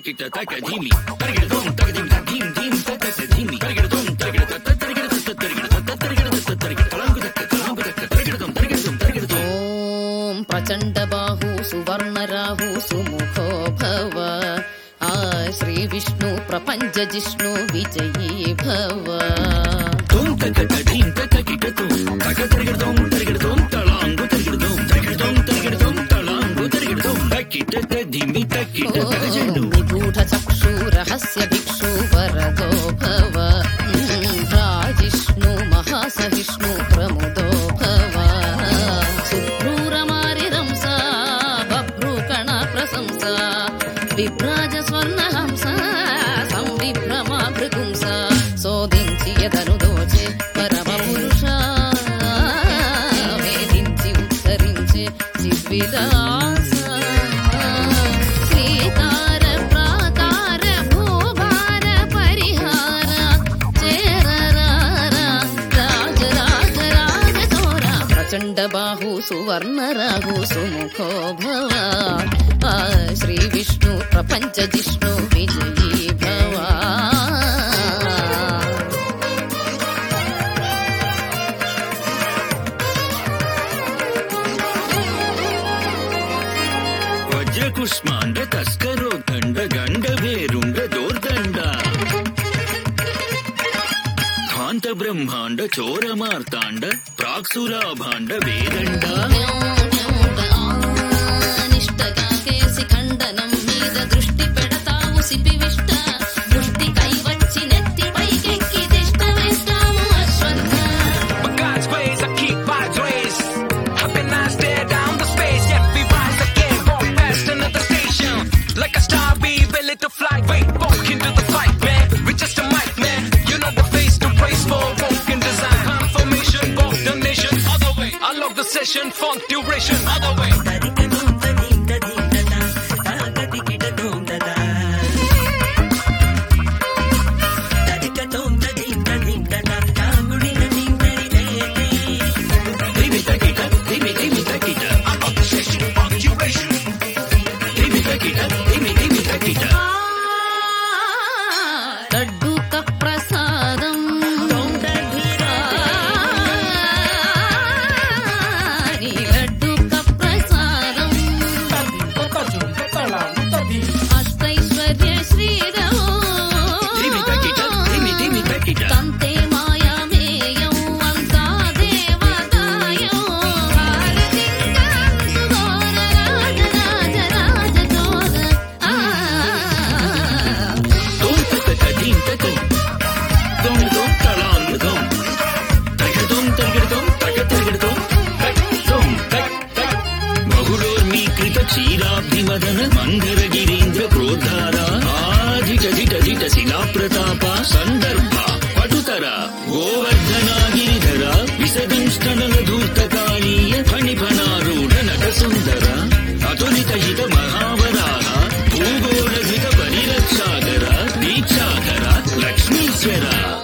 తకిట తక ధీమి తరిగిడదోం తగదిం ధీం ధీం తక ధీమి తరిగిడదోం తరిగిడ తత్త తరిగిడ తత్త తరిగిడ తత్త తరిగిడ తత్త తరిగిడ తలంగు తక్క తలంగు తక్క తరిగిడదోం తరిగిడదోం తరిగిడదోం ॐ प्रचण्डबाहु सुवर्णराहु सुमुखो भव आ श्रीविष्णु प्रपञ्चजिष्णु विजयी भव తోం తక ధీం తక కిటతోం తక తరిగిడదోం తరిగిడదోం తలాంగు తరిగిడదోం తరిగిడదోం తరిగిడదోం తలాంగు తరిగిడదోం తకిట ధీమి తకిట తగజండు निगूढचक्षुरहस्य भिक्षु वरदो भव राजिष्णु महासहिष्णु प्रमुदो भव सुभ्रूरमारिरंसा बभ्रूकण प्रशंसा विभ्राज स्वर्णहंसा संविभ्रमा भृगुंसा శోధించి ఎదను దోచే పరమ పురుష వేధించి ఉత్తరించి చిద్విలాస శ్రీకార ప్రాకార భూభార పరిహార చేరరార రాజ రాజ రాజ చోర ప్రచండ బాహు సువర్ణ రాహు సుముఖో భవ ఆ శ్రీ విష్ణు ప్రపంచ జిష్ణు విజయీ భవ వజ్రకుష్మాండ తస్కరో దండ గండ భేరుండ దోర్దండ కాంత బ్రహ్మాండ చోర మార్తాండ ప్రాక్సురాభాండ వేదండ నిష్టగా కేసి ఖండనం మీద దృష్టి పెడతావు సిపివిష్ట దృష్టి కైవచ్చి నెత్తి పైకెక్కి తిష్ట వేస్తాము అశ్వత్థ But God's ways, I keep God's ways. Up and I stare down the space, yet we rise again. Walk past another station. Like a star, we ready to fly. Wait, walk into the fight, man. With just a mic, man. You know the face to praise for. Walk in design, confirmation, walk the nation. Other way, I love the session, funk duration. Other way. ధిమి తకిట ధిమి ధిమి తకిట ధిమి తకిట ధిమి ధిమి తకిట లడ్డుక ప్రసాదం నీ లడ్డుక ప్రసాదం అష్టైశ్వర్య శ్రీరవో ధిమి తకిట ధిమి ధిమి తకిట తంతే మాయామేయం అంతా దేవదాయం హారతింగం సుగోర రాజ రాజ రాజ చోర ఆ తోం తక ధీం తకం దోం దోం తలాంగు దోం తరిగిడదోం తరిగిడదోం తక తరిగిడదోం తక్ దోం తక్ తక్ బహుళోర్మీకృత క్షీరాబ్ధిమదన మందర గిరీంద్ర క్రోధార ఆధిట జిట జిట శిలా ప్రతాప సందర్భ పటుతర గోవర్ధనాగిరిధర విసదంష్టనల ధూర్తకాళీయ ఫణిఫణారూఢ నట సుందర అతులిత హిత మహావరాహ భూగోళ హిత పరిరక్షాకర దీక్షాకర లక్ష్మీశ్వర